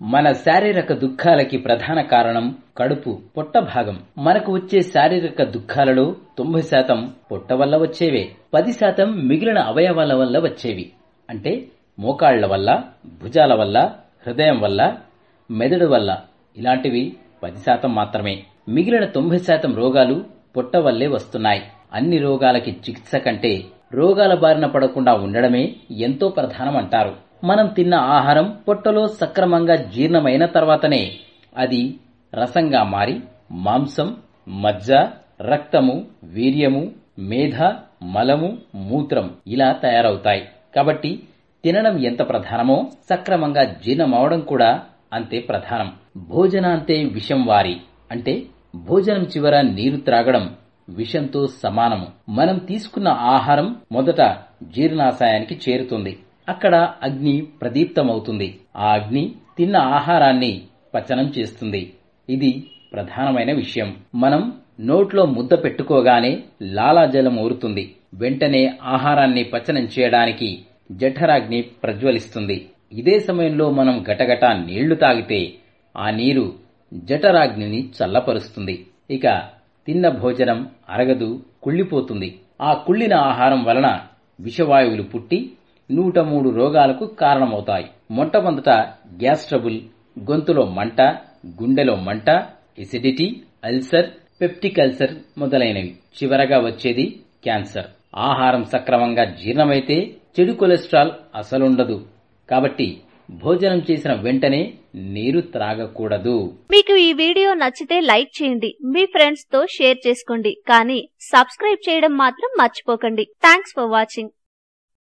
మన శారీరక దుఃఖాలకి ప్రధాన కారణం కడుపు పొట్ట భాగం మనకు వచ్చే శారీరక దుఃఖాలలో తొంభై శాతం పొట్ట వల్ల వచ్చేవే పది శాతం మిగిలిన అవయవాల వల్ల వచ్చేవి అంటే మోకాళ్ల వల్ల భుజాల వల్ల హృదయం వల్ల మెదడు వల్ల ఇలాంటివి పది శాతం మాత్రమే మిగిలిన తొంభై శాతం రోగాలు పొట్ట వల్లే వస్తున్నాయి అన్ని రోగాలకి చికిత్స కంటే రోగాల బారిన పడకుండా ఉండడమే ఎంతో ప్రధానమంటారు మనం తిన్న ఆహారం పొట్టలో సక్రమంగా జీర్ణమైన తర్వాతనే అది రసంగా మారి మాంసం మజ్జ రక్తము వీర్యము మేధ మలము మూత్రం ఇలా తయారవుతాయి కాబట్టి తినడం ఎంత ప్రధానమో సక్రమంగా జీర్ణమవడం కూడా అంతే ప్రధానం భోజనాంతే విషం వారి అంటే భోజనం చివర నీరు త్రాగడం విషంతో సమానము మనం తీసుకున్న ఆహారం మొదట జీర్ణాశయానికి చేరుతుంది అక్కడ అగ్ని ప్రదీప్తమవుతుంది ఆ అగ్ని తిన్న ఆహారాన్ని పచనం చేస్తుంది ఇది ప్రధానమైన విషయం మనం నోట్లో ముద్ద పెట్టుకోగానే లాలాజలం ఊరుతుంది వెంటనే ఆహారాన్ని పచనం చేయడానికి జఠరాగ్ని ప్రజ్వలిస్తుంది ఇదే సమయంలో మనం గటగట నీళ్లు తాగితే ఆ నీరు జఠరాగ్నిని చల్లపరుస్తుంది ఇక తిన్న భోజనం అరగదు కుళ్ళిపోతుంది ఆ కుళ్ళిన ఆహారం వలన విషవాయువులు పుట్టి నూట మూడు రోగాలకు కారణమవుతాయి మొట్టమొదట గ్యాస్ ట్రబుల్ గొంతులో మంట గుండెలో మంట ఎసిడిటీ అల్సర్ పెప్టిక్ అల్సర్ మొదలైనవి చివరగా వచ్చేది క్యాన్సర్ ఆహారం సక్రమంగా జీర్ణమైతే చెడు కొలెస్ట్రాల్ అసలుండదు కాబట్టి భోజనం చేసిన వెంటనే నీరు త్రాగకూడదు మీకు ఈ వీడియో నచ్చితే లైక్ చేయండి మీ ఫ్రెండ్స్ తో షేర్ చేసుకోండి కానీ సబ్స్క్రైబ్ చేయడం మాత్రం మర్చిపోకండి థ్యాంక్స్ ఫర్ వాచింగ్